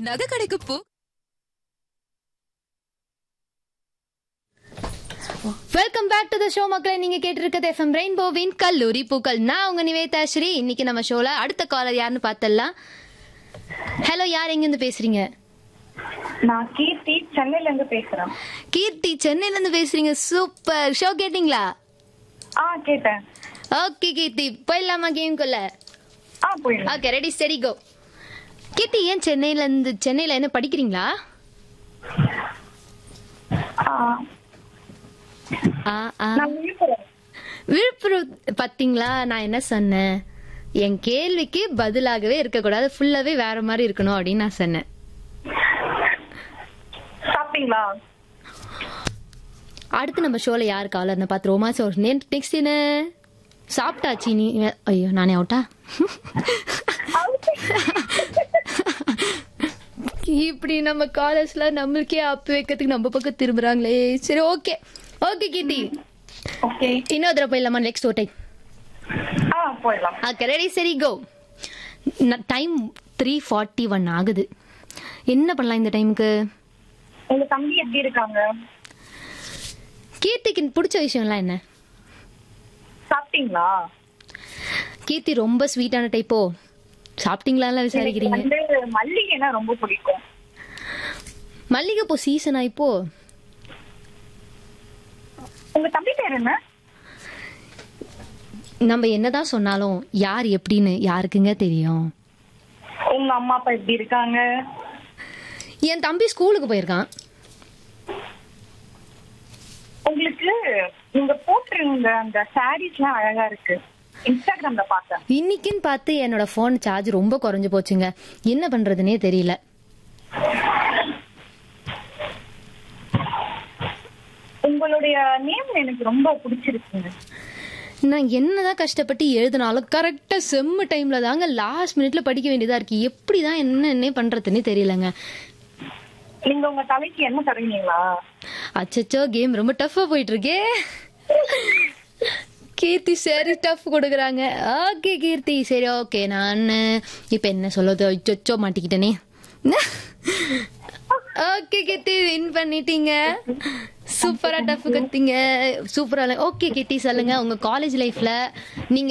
நகை கடைக்கு போ welcome back to the show மக்களை நீங்க கேட்டிருக்கிறது எஃப்எம் ரெயின்போவின் கல்லூரி பூக்கள் நான் உங்க நிவேதா ஸ்ரீ இன்னைக்கு நம்ம ஷோல அடுத்த காலர் யாருன்னு பார்த்தலாம் ஹலோ யார் எங்க இருந்து பேசுறீங்க நான் கீர்த்தி சென்னையில இருந்து பேசுறேன் கீர்த்தி சென்னையில இருந்து பேசுறீங்க சூப்பர் ஷோ கேட்டிங்களா ஆ கேட்டேன் ஓகே கீர்த்தி போயிடலாமா கேம்குள்ள ஆ போயிடலாம் okay ready steady go Keerthi ஏன் சென்னையில இருந்து சென்னையில என்ன படிக்கிறீங்களா ஆ, ஆ ஆ நான் விழுப்புரம் விழுப்புரம் பாத்தீங்களா நான் என்ன சொன்னேன் என் கேள்விக்கு பதிலாகவே இருக்கக்கூடாது ஃபுல்லாவே வேற மாதிரி இருக்கணும் அப்படின்னு நான் சொன்னேன் சாப்பிட்டீங்களா அடுத்து நம்ம ஷோல யாரு காலர்னு பாத்துருவோமா ஸோ நெக்ஸ்ட் என்ன சாப்பிட்டாச்சு நீ ஐயோ நானே அவுட்டா இப்படி நம்ம காலேஜ்ல நம்மளுக்கே அப்பு வைக்கிறதுக்கு நம்ம பக்கம் திரும்புறாங்களே சரி ஓகே ஓகே கீர்த்தி ஓகே இன்னொரு தடவை போயிடலாமா நெக்ஸ்ட் ஒரு டைம் ஆ போயிடலாம் ஓகே ரெடி சரி go time three forty one ஆகுது என்ன பண்ணலாம் இந்த டைமுக்கு உங்க தம்பி எப்படி இருக்காங்க கீர்த்திக்கு பிடிச்ச விஷயம்லாம் என்ன சாப்பிட்டீங்களா கீர்த்தி ரொம்ப ஸ்வீட்டான டைப்போ சாப்பிட்டீங்களான்னு விசாரிக்கிறீங்க எனக்கு வந்து மல்லிகைனா ரொம்ப பிடிக்கும் மல்லிகைப்பூ சீசனா இப்போ உங்க தம்பி பேர் என்ன நம்ம என்னதான் சொன்னாலும் யார் எப்படின்னு யாருக்குங்க தெரியும் உங்க அம்மா அப்பா எப்படி இருக்காங்க என் தம்பி ஸ்கூலுக்கு போயிருக்கான் உங்களுக்கு நீங்க போட்டிருந்த அந்த சாரீஸ் எல்லாம் அழகா இருக்கு இன்ஸ்டாகிராம்ல பார்த்தேன் இன்னைக்குன்னு பார்த்து என்னோட ஃபோன் சார்ஜ் ரொம்ப குறைஞ்சு போச்சுங்க என்ன பண்றதுனே தெரியல உங்களுடைய நேம் எனக்கு ரொம்ப பிடிச்சிருக்குங்க நான் என்னதான் கஷ்டப்பட்டு எழுதினாலும் கரெக்டா செம்ம டைம்ல தாங்க லாஸ்ட் மினிட்ல படிக்க வேண்டியதா இருக்கு எப்படிதான் என்னன்னே பண்றதுன்னே தெரியலங்க நீங்க உங்க தலைக்கு என்ன தருவீங்களா அச்சச்சோ கேம் ரொம்ப டஃப்பா போயிட்டு இருக்கே கீர்த்தி சரி டஃப் கொடுக்குறாங்க ஓகே கீர்த்தி சரி ஓகே நான் இப்ப என்ன சொல்லுது அச்சோ மாட்டிக்கிட்டேனே ஓகே கீர்த்தி வின் பண்ணிட்டீங்க சூப்பரா டஃப் கத்தீங்க சூப்பரா ஓகே கீர்த்தி சொல்லுங்க உங்க காலேஜ் லைஃப்ல நீங்க